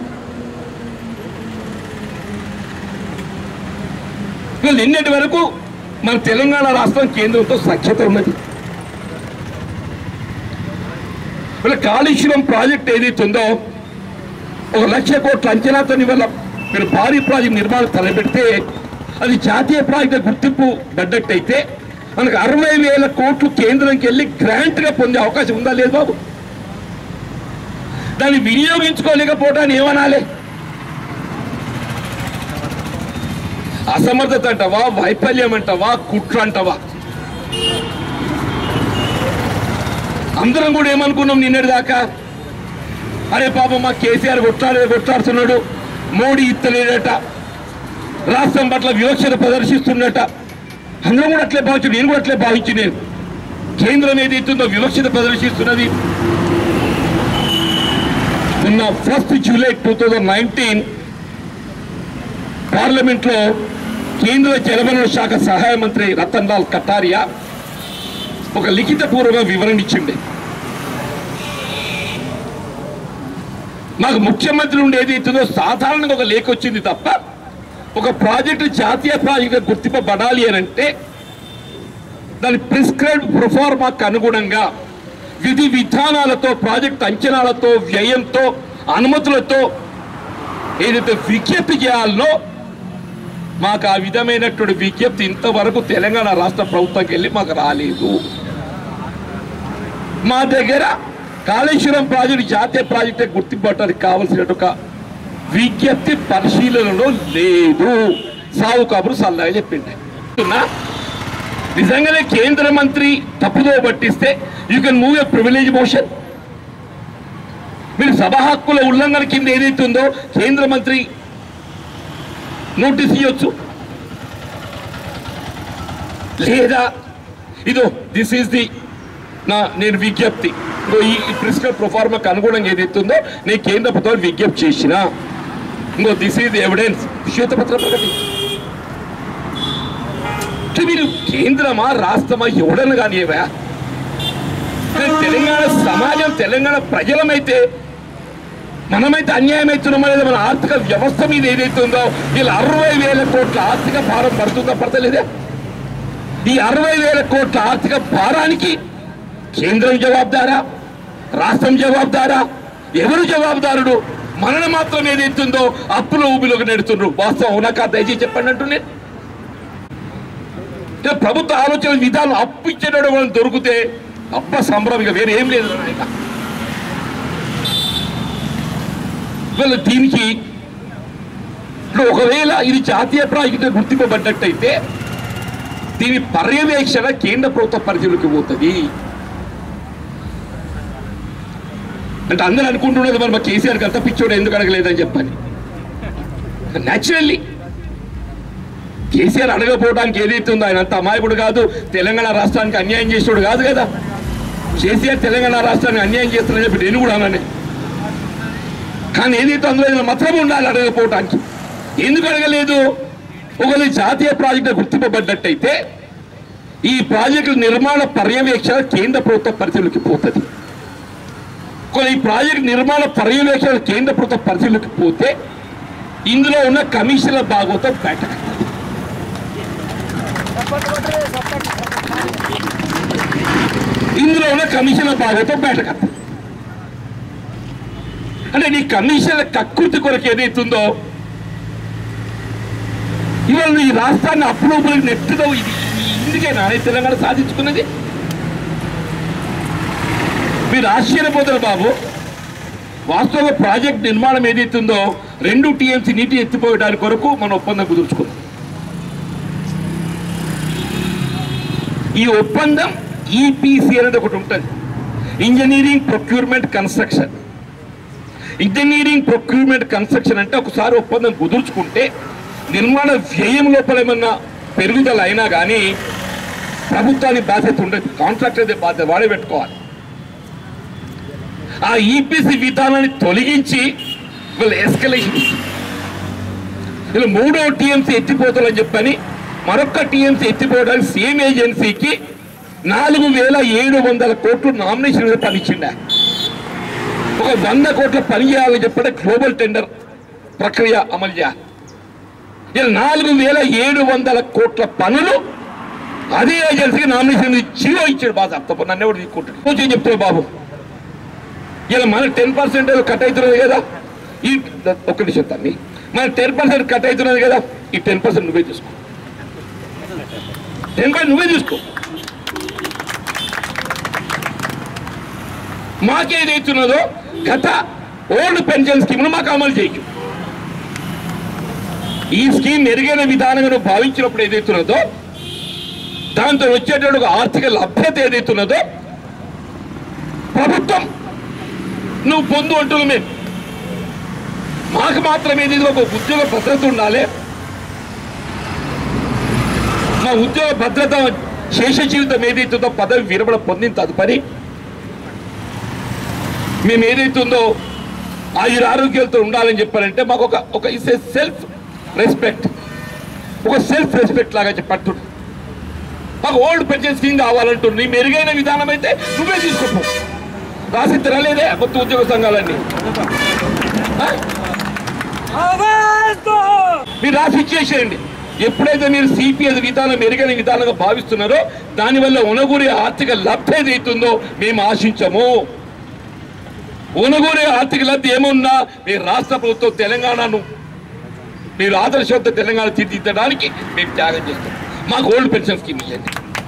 ఇవాళ నిన్నటి వరకు మన తెలంగాణ రాష్ట్రం కేంద్రంతో సఖ్యత ఉన్నది వీళ్ళ కాళేశ్వరం ప్రాజెక్ట్ ఏదైతే ఉందో ఒక లక్ష కోట్ల అంచనాతో ఇవాళ మీరు భారీ ప్రాజెక్ట్ నిర్మాణం తలపెడితే అది జాతీయ ప్రాజెక్ట్ గుర్తింపు పడ్డట్టయితే మనకు అరవై వేల కోట్లు కేంద్రంకి వెళ్ళి గ్రాంట్గా పొందే అవకాశం ఉందా లేదు బాబు దాన్ని వినియోగించుకోలేకపోవటాన్ని ఏమనాలి అసమర్థత అంటావా వైఫల్యం అంటావా కుట్ర అంటావా అందరం కూడా ఏమనుకున్నాం నిన్నటి దాకా అరే పాపం మా కేసీఆర్ కొట్లాడే కొట్లాడుతున్నాడు మోడీ ఇత్తలేడట రాష్ట్రం పట్ల వివక్షత ప్రదర్శిస్తున్నట అందరం కూడా అట్లే భావించు నేను కూడా అట్లే భావించి నేను కేంద్రం ఏదైతుందో వివక్షత ప్రదర్శిస్తున్నది నిన్న first July two thousand nineteen పార్లమెంట్లో కేంద్ర జలవనరుల శాఖ సహాయ మంత్రి రతన్ లాల్ కటారియా ఒక లిఖిత పూర్వక వివరణ ఇచ్చిండే మాకు ముఖ్యమంత్రి నుండి ఏదైతుందో సాధారణంగా ఒక లేఖ వచ్చింది తప్ప ఒక ప్రాజెక్టు జాతీయ ప్రాజెక్టు గుర్తింపబడాలి అని అంటే దాని ప్రిస్క్రైబ్ ప్రొఫార్మాకు అనుగుణంగా విధి విధానాలతో ప్రాజెక్ట్ అంచనాలతో వ్యయంతో అనుమతులతో ఏదైతే విజ్ఞప్తి చేయాలనో మాకు ఆ విధమైనటువంటి విజ్ఞప్తి ఇంతవరకు తెలంగాణ రాష్ట్ర ప్రభుత్వంకి వెళ్ళి మాకు రాలేదు మా దగ్గర కాళేశ్వరం ప్రాజెక్టు జాతీయ ప్రాజెక్టు గుర్తింపడానికి కావలసిన ఒక విజ్ఞప్తి పరిశీలనలో లేదు సాగు కబురు సల్లగా చెప్పిండే చెప్తున్నా, నిజంగానే కేంద్ర మంత్రి తప్పుదో పట్టిస్తే you can move a privilege motion మీరు సభ హక్కుల ఉల్లంఘన కింద ఏదైతే ఉందో కేంద్ర మంత్రి నోటీస్ ఇవ్వచ్చు లేదా ఇదో దిస్ ఈస్ ది నా నేను విజ్ఞప్తి ఇదో ఈ ప్రిస్క్రైబ్ ప్రొఫార్మాకు అనుగుణంగా ఏదైతే ఉందో నేను కేంద్ర ప్రభుత్వం విజ్ఞప్తి చేసిన ఇంకో దిస్ ఈజ్ ఎవిడెన్స్ శ్వేతపత్రం ప్రకటి అంటే మీరు కేంద్రమా రాష్ట్రమా ఎవడని కానీ ఏవా తెలంగాణ సమాజం తెలంగాణ ప్రజలమైతే మనమైతే అన్యాయం అవుతున్నాం అనేది మన ఆర్థిక వ్యవస్థ మీద ఏదైతే ఉందో వీళ్ళు అరవై వేల కోట్ల ఆర్థిక భారం పడుతుందా పడతలేదా ఈ అరవై వేల కోట్ల ఆర్థిక భారానికి కేంద్రం జవాబుదారా రాష్ట్రం జవాబుదారా ఎవరు జవాబుదారుడు మనని మాత్రం ఏదైతుందో అప్పుల ఊబిలోకి నెడుతుండ్రు వాస్తవం అవునా కాదు దయచేసి చెప్పండి అంటూ నేను ఇక ప్రభుత్వ ఆలోచన విధానం అప్పు ఇచ్చేటప్పుడు మనం దొరికితే అబ్బ సంబరం ఇక వేరే ఏం లేదు నాయనా. వీళ్ళు దీనికి ఇప్పుడు ఒకవేళ ఇది జాతీయ ప్రాజెక్టు గుర్తింపబడ్డట్టయితే దీని పర్యవేక్షణ కేంద్ర ప్రభుత్వ పరిధిలోకి పోతుంది అంటే అందరూ అనుకుంటున్నది మరి మా కేసీఆర్ అంత పిచ్చోడు ఎందుకు అడగలేదని చెప్పని న్యాచురల్లీ కేసీఆర్ అడగపోవడానికి ఏదైతే ఉందో ఆయన అంత అమాయకుడు కాదు తెలంగాణ రాష్ట్రానికి అన్యాయం చేసేవాడు కాదు కదా కేసీఆర్ తెలంగాణ రాష్ట్రానికి అన్యాయం చేస్తానని చెప్పి నేను కూడా అన్నాను కానీ ఏదైతే అందులో ఏదైనా మతలం ఉండాలి అడగకపోవటానికి ఎందుకు అడగలేదు ఒకవేళ జాతీయ ప్రాజెక్టు గుర్తింపబడ్డట్టయితే ఈ ప్రాజెక్టు నిర్మాణ పర్యవేక్షణ కేంద్ర ప్రభుత్వ పరిధిలోకి పోతుంది కొన్ని ఈ ప్రాజెక్ట్ నిర్మాణ పర్యవేక్షణ కేంద్ర ప్రభుత్వ పరిధిలోకి పోతే ఇందులో ఉన్న కమిషన్ల భాగవతం బయటకు ఇందులో ఉన్న కమిషన్ల భాగవతం బయటకు అంటే నీ కమిషన్ల కక్కుర్తి కొరకు ఏదైతుందో ఇవాళ ఈ రాష్ట్రాన్ని అప్పులోపలి నెట్టుదో ఇది ఇది ఇందుకేనా ఈ తెలంగాణ సాధించుకున్నది మీరు ఆశ్చర్యపోతారు బాబు వాస్తవ ప్రాజెక్ట్ నిర్మాణం ఏదైతుందో రెండు టీఎంసీ నీటి ఎత్తిపోయడానికి కొరకు మనం ఒప్పందం కుదుర్చుకున్నాం ఈ ఒప్పందం ఈపీసీ అనేది ఒకటి ఉంటుంది engineering procurement construction engineering procurement construction అంటే ఒకసారి ఒప్పందం కుదుర్చుకుంటే నిర్మాణ వ్యయం లోపల ఏమన్నా పెరుగుదల అయినా కానీ ప్రభుత్వానికి బాధ్యత ఉండదు కాంట్రాక్ట్ అయితే బాధ్యత వాడే పెట్టుకోవాలి ఆ ఈపీసీ విధానాన్ని తొలగించి వీళ్ళు ఎస్కలేషన్ వీళ్ళు మూడో టీఎంసీ ఎత్తిపోతారని చెప్పని మరొక టీఎంసీ ఎత్తిపోవడానికి సేమ్ ఏజెన్సీకి నాలుగు వేల ఏడు వందల కోట్లు నామినేషన్ మీద పనిచ్చిండ ఒక వంద కోట్ల పని చేయాలని చెప్పంటే గ్లోబల్ టెండర్ ప్రక్రియ అమలు చేయాలి ఇలా నాలుగు వేల ఏడు వందల కోట్ల పనులు అదే ఏజెన్సీకి నామినేషన్ జీరో ఇచ్చాడు బాధ తప్ప నన్ను ఎవరు తీసుకుంటాడు కొంచెం చెప్తాడు బాబు ఇలా మన టెన్ పర్సెంట్ కట్ అవుతున్నది కదా ఈ ఒక్కటి చెప్తాను మన టెన్ పర్సెంట్ కట్ అవుతున్నది కదా ఈ టెన్ పర్సెంట్ నువ్వే తీసుకో టెన్ పర్సెంట్ నువ్వే తీసుకో మాకేదైతున్నదో గత ఓల్డ్ పెన్షన్ స్కీమ్ను మాకు అమలు చేయొచ్చు ఈ స్కీమ్ మెరుగైన విధానంగా నువ్వు భావించినప్పుడు ఏదైతున్నదో దాంతో వచ్చేటువంటి ఒక ఆర్థిక లభ్యత ఏదైతున్నదో ప్రభుత్వం నువ్వు పొందు అంటున్నావు మేము మాకు మాత్రం ఏది ఒక ఉద్యోగ భద్రత ఉండాలి మా ఉద్యోగ భద్రత శేష జీవితం ఏదైతుందో పదవి విరమణ పొందిన తదుపరి మేము ఏదైతుందో ఆయుర ఆరోగ్యాలతో ఉండాలని చెప్పారంటే మాకు ఒక ఒక ఇస్ ఏ సెల్ఫ్ రెస్పెక్ట్ ఒక సెల్ఫ్ రెస్పెక్ట్ లాగా చెప్పట్టు మాకు ఓల్డ్ పెన్షన్ స్కీమ్ కావాలంటుంది నీ మెరుగైన విధానం అయితే నువ్వే తీసుకోపో రాసి తినలేదే మొత్తం ఉద్యోగ సంఘాలన్నీ ఆ? మీరు రాసి ఇచ్చేసేయండి ఎప్పుడైతే మీరు సిపిఎస్ విధానం మెరుగైన విధానంగా భావిస్తున్నారో దానివల్ల ఉనగూరే ఆర్థిక లబ్ధి ఏదైతుందో మేము ఆశించము ఉనగూరే ఆర్థిక లబ్ధి ఏమున్నా మీ రాష్ట్ర ప్రభుత్వం తెలంగాణను మీరు ఆదర్శవంత తెలంగాణ తీర్చిదిద్దడానికి మేము త్యాగం చేస్తాం మాకు ఓల్డ్ పెన్షన్ స్కీమ్ ఇవ్వండి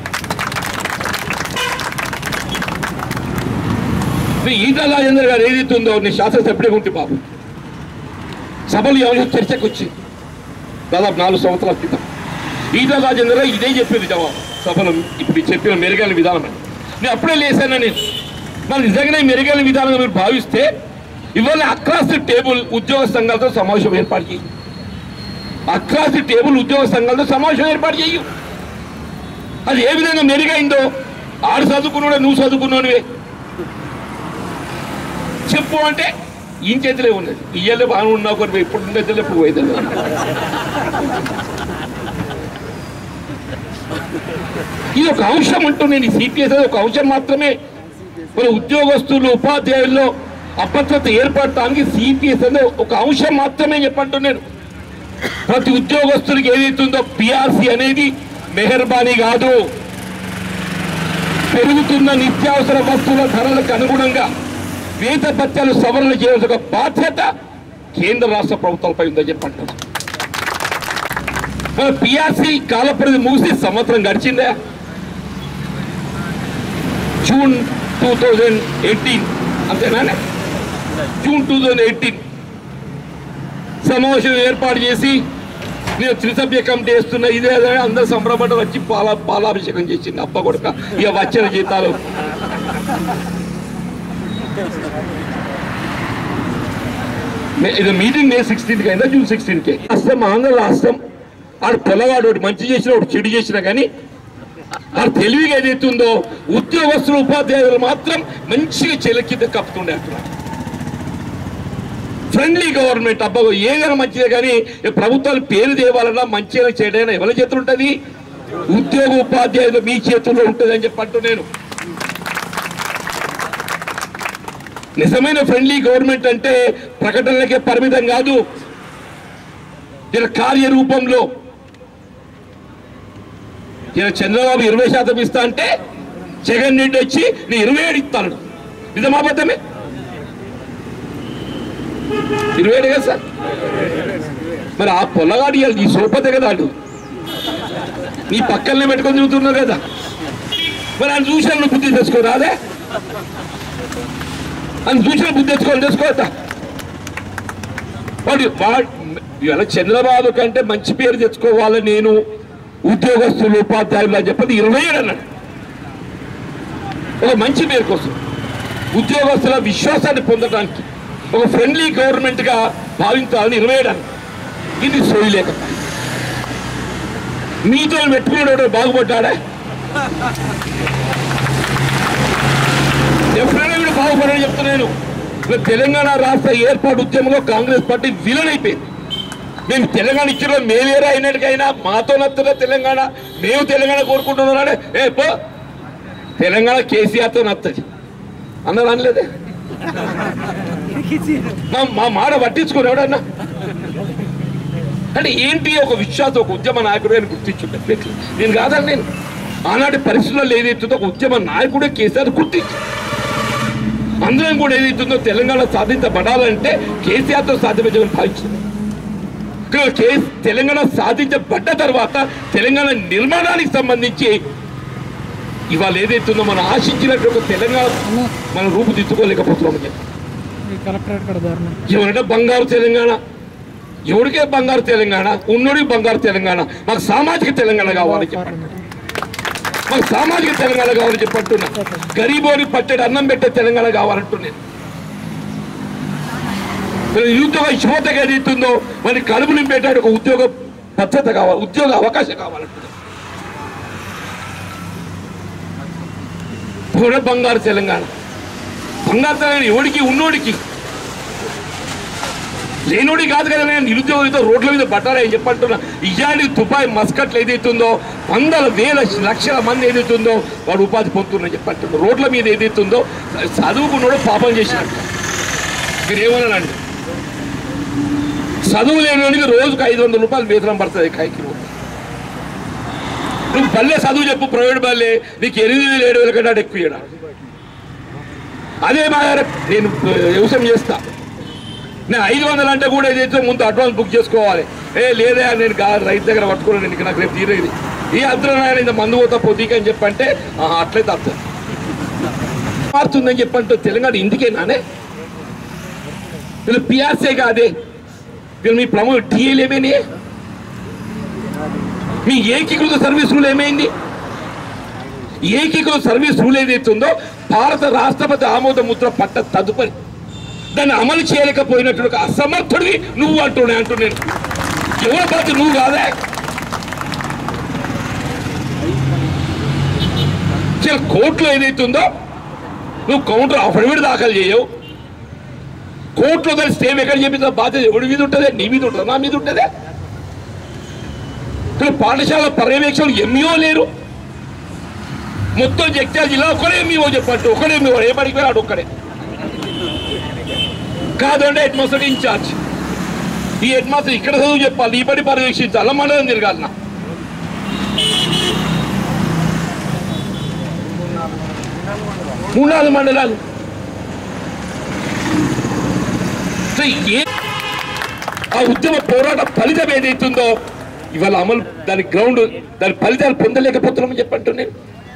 మీ ఈటల రాజేందర్ గారు ఏదైతే ఉందో నీ శాసనసభ్యుడిగా ఉంటే బాబు సభలు ఎవరు చర్చకు వచ్చింది దాదాపు నాలుగు సంవత్సరాల క్రితం ఈటల రాజేందర్ గారు ఇదే చెప్పేది జవాబు సభలో ఇప్పుడు ఈ చెప్పిన మెరుగైన విధానం అని నేను అప్పుడే లేసాను నేను మరి నిజంగానే మెరుగైన విధానంగా మీరు భావిస్తే ఇవాళ అక్రాస్ ది టేబుల్ ఉద్యోగ సంఘాలతో సమావేశం ఏర్పాటు చేయి అక్రాస్ ది టేబుల్ ఉద్యోగ సంఘాలతో సమావేశం ఏర్పాటు చేయు అది ఏ విధంగా మెరుగైందో ఆడు చదువుకున్నాడు నువ్వు చదువుకున్నానువే చెప్పు అంటే ఈయన చేతిలో ఉన్నది ఇయ్యలే బాగా ఉన్నావు కొన్ని ఇప్పుడు ఉండేది ఎప్పుడు పోయేది ఇది ఒక అంశం అంటూ నేను సిపిఎస్ ఒక అంశం మాత్రమే మన ఉద్యోగస్తులు ఉపాధ్యాయుల్లో అభద్రత ఏర్పడటానికి సిపిఎస్ అనేది ఒక అంశం మాత్రమే చెప్పంటూ నేను ప్రతి ఉద్యోగస్తుడికి ఏదైతుందో పిఆర్సి అనేది మెహర్బానీ కాదు పెరుగుతున్న నిత్యావసర వస్తువుల ధరలకు అనుగుణంగా వేత భత్యాలు సవరణ చేయాల్సిన ఒక బాధ్యత కేంద్ర రాష్ట్ర ప్రభుత్వాలపై ఉందని చెప్పంటారు మన పిఆర్సి కాలపరిధి ముగిసి సంవత్సరం గడిచిందా జూన్ టూ థౌజండ్ ఎయిటీన్ అంతేనా జూన్ టూ థౌజండ్ ఎయిటీన్ సమావేశం ఏర్పాటు చేసి నేను త్రిసభ్య కమిటీ వేస్తున్నా ఇదే అదే అందరు సంబరపడ్డ వచ్చి పాల పాలాభిషేకం చేసింది అప్ప కొడుక ఇక వచ్చిన జీతాలు మే- ఇది మీటింగ్ మే సిక్స్టీన్త్ అయిందా జూన్ సిక్స్టీన్త్ రాష్ట్రం ఆంధ్ర రాష్ట్రం ఆడు పిల్లవాడు ఒకటి మంచి చేసిన ఒకటి చెడు చేసినా కానీ ఆ తెలివిగా ఏదైతే ఉందో ఉద్యోగస్తులు ఉపాధ్యాయులు మాత్రం మంచిగా చెలకిద్ద కప్పుతుండే అంటున్నారు ఫ్రెండ్లీ గవర్నమెంట్ అబ్బా ఏదైనా మంచిదే కానీ ఈ ప్రభుత్వాలు పేరు తేవాలన్నా మంచిగా చేయడైనా ఎవరి చేతులు ఉంటుంది ఉద్యోగ ఉపాధ్యాయులు మీ చేతుల్లో ఉంటుంది అని చెప్పి అంటూ నేను నిజమైన ఫ్రెండ్లీ గవర్నమెంట్ అంటే ప్రకటనలకే పరిమితం కాదు ఇలా కార్యరూపంలో ఇలా చంద్రబాబు ఇరవై శాతం ఇస్తా అంటే జగన్ రెడ్డి వచ్చి నేను ఇరవై ఏడు ఇస్తాను నిజమా అబద్ధమే ఇరవై ఏడు కదా సార్ మరి ఆ పొల్లగాడు ఇవాళ నీ సోపతే కదా అటు నీ పక్కనే పెట్టుకొని తిరుగుతున్నావు కదా మరి ఆయన చూసాను నువ్వు బుద్ధి తెచ్చుకోరా అదే అని చూసిన బుద్ధి తెచ్చుకోవాలి తెచ్చుకోవద్దా వాడు వాడు ఇవాళ చంద్రబాబు కంటే మంచి పేరు తెచ్చుకోవాలి నేను ఉద్యోగస్తులు ఉపాధ్యాయులు అని చెప్పి ఇరవై ఏడు అన్నాడు ఒక మంచి పేరు కోసం ఉద్యోగస్తుల విశ్వాసాన్ని పొందడానికి ఒక ఫ్రెండ్లీ గవర్నమెంట్ గా భావించాలని ఇరవై ఏడు అన్నాడు ఇది సోయలేక మీతో పెట్టుకున్నాడు బాగుపడ్డాడా ఎప్పుడైనా వీడు బాగుపడని చెప్తున్నాను ఇప్పుడు తెలంగాణ రాష్ట్ర ఏర్పాటు ఉద్యమంలో కాంగ్రెస్ పార్టీ విలన్ అయిపోయింది మేము తెలంగాణ ఇచ్చిన మేవేరా అయినట్టుకైనా మాతో నచ్చుదా తెలంగాణ మేము తెలంగాణ కోరుకుంటున్నాడే ఏ పో తెలంగాణ కేసీఆర్తో నచ్చది అన్నారు అనలేదే మా మా మాట పట్టించుకుని ఎవడన్నా అంటే ఏంటి ఒక విశ్వాసం ఒక ఉద్యమ నాయకుడు అని గుర్తించుంటే నేను కాదని నేను ఆనాటి పరిస్థితుల్లో ఏదైతుందో ఒక ఉద్యమ నాయకుడే కేసీఆర్ గుర్తించు అందరం కూడా ఏదైతుందో తెలంగాణ సాధించబడాలంటే కేసీఆర్తో సాధ్యమని భావించింది ఇక్కడ కే- తెలంగాణ సాధించబడ్డ తర్వాత తెలంగాణ నిర్మాణానికి సంబంధించి ఇవాళ ఏదైతుందో మనం ఆశించినట్టు ఒక తెలంగాణ మనం రూపుదిద్దుకోలేకపోతున్నాం అని చెప్పి. ఎవరంటే బంగారు తెలంగాణ ఎవరికే బంగారు తెలంగాణ ఉన్నోడికి బంగారు తెలంగాణ మాకు సామాజిక తెలంగాణ కావాలని చెప్పండి మాకు సామాజిక తెలంగాణ కావాలని చెప్పంటున్నా గరీబోని పట్టడి అన్నం పెట్టే తెలంగాణ కావాలంటున్నాను నిరుద్యోగ యువతగా ఏదైతుందో మరి కడుపు నింపేటాడు ఒక ఉద్యోగ భద్రత కావాలి ఉద్యోగ అవకాశం కావాలంటున్నాను కూడా బంగారు తెలంగాణ బంగారు తెలంగాణ ఎవడికి ఉన్నోడికి లేనోడి కాదు కదా నేను నిరుద్యోగులతో రోడ్ల మీద పట్టాలని చెప్పంటున్నా ఇయాడి దుబాయ్ మస్కట్లు ఏదైతుందో వందల వేల లక్షల మంది ఏదైతుందో వాడు ఉపాధి పొందుతున్నా చెప్పంటున్నా రోడ్ల మీద ఏదైతుందో చదువుకున్నాడు పాపం చేసినట్టు మీరు ఏమన్నానండి చదువు లేనివాడికి రోజుకు ఐదు వందల రూపాయలు వేతనం పడుతుంది కాయకి నువ్వు పల్లె చదువు చెప్పు ప్రైవేట్ పల్లె నీకు ఎనిమిది వేలు ఏడు వేల కంటే ఎక్కువ ఇయ్యడా అదే మా నేను వ్యవసాయం చేస్తా నేను ఐదు వందలు అంటే కూడా ఏదైతే ముందు అడ్వాన్స్ బుక్ చేసుకోవాలి ఏ లేదా నేను గా- రైతు దగ్గర పట్టుకున్నాను నేను నాకు రేపు తీరేది ఈ అర్థం నాయన ఇంత మందు పోతా పొద్దుకి అని చెప్పంటే ఆహా, అట్లయితే అర్థం మారుతుందని చెప్పంటే తెలంగాణ ఇందుకేనానే వీళ్ళు పిఆర్సే కాదే వీళ్ళు మీ ప్రమో టీఏలు ఏమైనాయి మీ ఏకీకృత సర్వీస్ రూల్ ఏమైంది ఏకీకృత సర్వీస్ రూల్ ఏదైతుందో భారత రాష్ట్రపతి ఆమోద ముద్ర పట్ట తదుపరి దాన్ని అమలు చేయలేకపోయినట్టు ఒక అసమర్థుడివి నువ్వు అంటున్నా అంటూ నేను ఎవరి బాధ్యత నువ్వు కాదా చాలా కోర్టులో ఏదైతుందో నువ్వు కౌంటర్ అఫిడవిట్ దాఖలు చేయవు కోర్టులో దాని స్టే ఎక్కడ చెప్పిందో బాధ్యత ఎవడి మీద ఉంటుంది నీ మీద ఉంటుంది నా మీద ఉంటుంది ఇక్కడ పాఠశాల పర్యవేక్షణ ఎంఈఓ లేరు మొత్తం జగిత్యాల జిల్లా ఒకడే ఎంఈఓ చెప్పట్టు ఒకడే ఎంఈఓ ఏ పడికి పోయాడు ఒక్కడే కాదంటే హెడ్ మాస్టర్ ఇన్ఛార్జ్ ఈ హెడ్ మాస్టర్ ఇక్కడ చదువు చెప్పాలి ఈ పడి పర్యవేక్షించాలి మండలం తిరగాలి నా మూడు నాలుగు మండలాలు సో ఏ ఆ ఉద్యమ పోరాట ఫలితం ఏదైతుందో ఇవాళ అమలు దాని గ్రౌండ్ దాని ఫలితాలు పొందలేకపోతున్నామని చెప్పంటూ నేను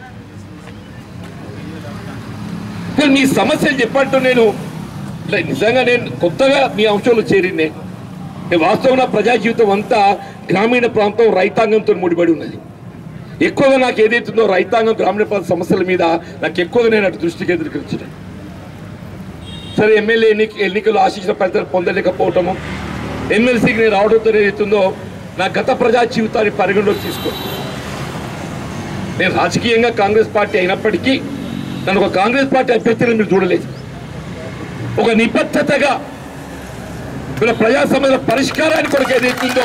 ఇప్పుడు మీ సమస్యలు చెప్పంటూ నేను ఇట్లా నిజంగా నేను కొత్తగా మీ అంశంలో చేరిందే నేను వాస్తవంగా ప్రజా జీవితం అంతా గ్రామీణ ప్రాంతం రైతాంగంతో ముడిపడి ఉన్నది ఎక్కువగా నాకు ఏదైతుందో రైతాంగం గ్రామీణ ప్రాంత సమస్యల మీద నాకు ఎక్కువగా నేను అటు దృష్టికి ఎదుర్కొచ్చిన సరే ఎమ్మెల్యే ఎన్నిక ఎన్నికలు ఆశించిన ఫలితాలు పొందలేకపోవటము ఎమ్మెల్సీకి నేను రావడంతో ఏదైతుందో నా గత ప్రజా జీవితాన్ని పరిగణలోకి తీసుకో నేను రాజకీయంగా కాంగ్రెస్ పార్టీ అయినప్పటికీ నన్ను ఒక కాంగ్రెస్ పార్టీ అభ్యర్థిని మీరు చూడలేదు ఒక నిబద్ధతగా వీళ్ళ ప్రజా సమస్యల పరిష్కారానికి కొరకు ఏదైతుందో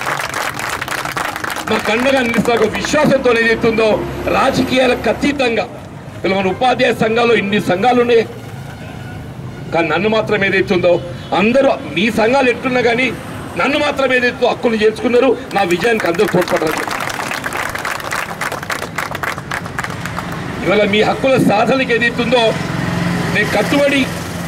మా కండగా నిలుస్తున్న విశ్వాసంతో ఏదైతుందో రాజకీయాలకు అతీతంగా వీళ్ళ మన ఉపాధ్యాయ సంఘాలు ఇన్ని సంఘాలు ఉన్నాయి కానీ నన్ను మాత్రం ఏదైతుందో అందరూ మీ సంఘాలు ఎట్టున్నా కానీ నన్ను మాత్రం ఏదైతే హక్కులు చేర్చుకున్నారు నా విజయానికి అందరూ తోడ్పడరు ఇవాళ మీ హక్కుల సాధనకి ఏదైతుందో నేను కట్టుబడి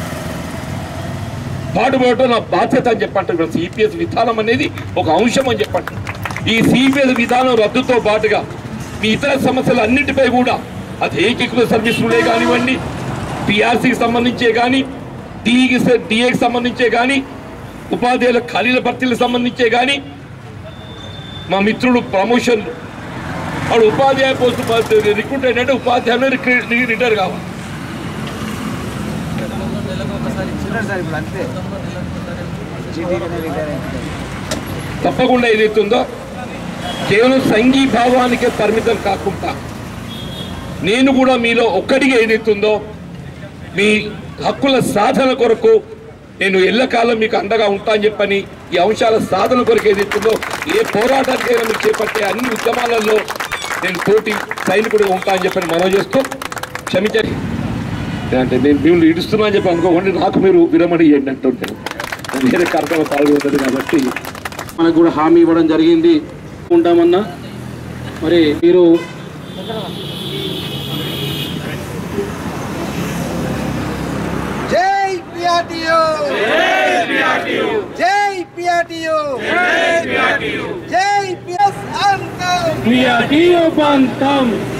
పాటుపడటం నా బాధ్యత అని చెప్పంటారు సిపిఎస్ విధానం అనేది ఒక అంశం అని చెప్పండి ఈ సిపిఎస్ విధానం రద్దుతో పాటుగా మీ ఇతర సమస్యలు అన్నిటిపై కూడా అది ఏకీకృత సర్వీసులే కానివ్వండి పిఆర్సీకి సంబంధించే కానీ డిఈకి డిఏకి సంబంధించే కానీ ఉపాధ్యాయుల ఖాళీల భర్తీలకు సంబంధించే కానీ మా మిత్రుడు ప్రమోషన్ వాడు ఉపాధ్యాయ పోస్ట్ రిక్రూట్ అయినట్టు ఉపాధ్యాయులు రిటైర్ కావాలి తప్పకుండా ఏదైతుందో కేవలం సంఘీభావానికే పరిమితం కాకుండా నేను కూడా మీలో ఒక్కడిగా ఏదైతుందో మీ హక్కుల సాధన కొరకు నేను ఎల్లకాలం మీకు అండగా ఉంటా అని చెప్పని ఈ అంశాల సాధన కొరకు ఏదైతుందో ఏ పోరాటానికైనా మీరు చేపట్టే అన్ని ఉద్యమాలలో నేను తోటి సైనికుడిగా ఉంటా అని చెప్పని మనం చేస్తూ క్షమించండి అంటే నేను మిమ్మల్ని ఇడుస్తున్నా అని చెప్పి అనుకోకండి నాకు మీరు విరమణ ఇవ్వండి అంటుంటాను వేరే కార్యక్రమం పాల్గొంటుంది కాబట్టి మనకు కూడా హామీ ఇవ్వడం జరిగింది ఉంటామన్నా మరి మీరు జై పిఆర్టీయూ జై పిఆర్టీయూ జై పిఎస్ అంతం పిఆర్టీఓ పంతం